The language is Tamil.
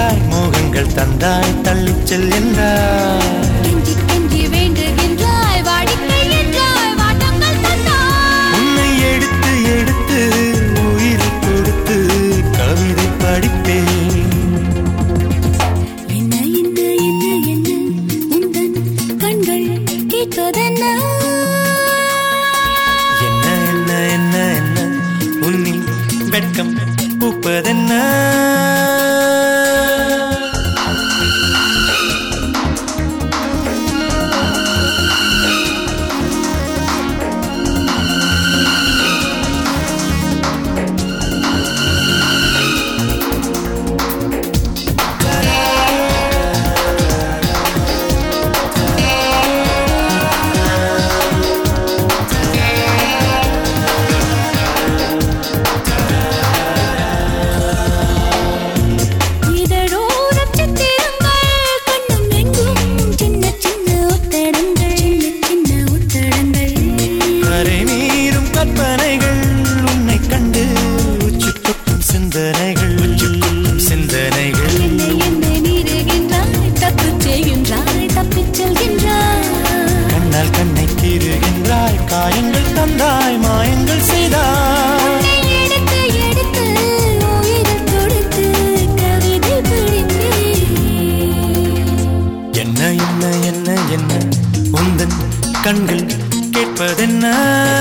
என்றாய் மோகங்கள் தந்தாய் தள்ளிச் செல் என்றாய் கெஞ்சி கெஞ்சி வேண்டுகின்றாய் வாடிக்கை என்றாய் வாட்டங்கள் தந்தாய் உன்னை எடுத்து எடுத்து உயிர் கொடுத்து கவிதை படிப்பேன் என்ன என்ன என்ன என்ன உந்தன் கண்கள் கேட்பதென்ன என்ன என்ன என்ன என்ன உன்னில் வெட்கம் பூப்பதென்ன இதழோரம் சித்திரங்கள் கண்ணும் எங்கும் சின்ன சின்ன ஒத்தடங்கள் சின்ன சின்ன ஒத்தடங்கள் கரை மீறும் கற்பனைகள் உன்னை கண்டு உச்சி கொட்டும் சிந்தனைகள் உச்சி கொட்டும் சிந்தனைகள் என்னை என்னை மீறுகின்றாய் தப்புச் செய்கின்றாய் தப்பிச் செல்கின்றாய் கண்ணால் கண்ணை கீறுகின்றாய் காயங்கள் தந்தாய் மாயங்கள் செய்தாய் உன்னை எடுத்து எடுத்து உயிர் கொடுத்து கவிதை பிடித்தேன் என்ன என்ன என்ன என்ன உந்தன் கண்கள் கேட்பதென்ன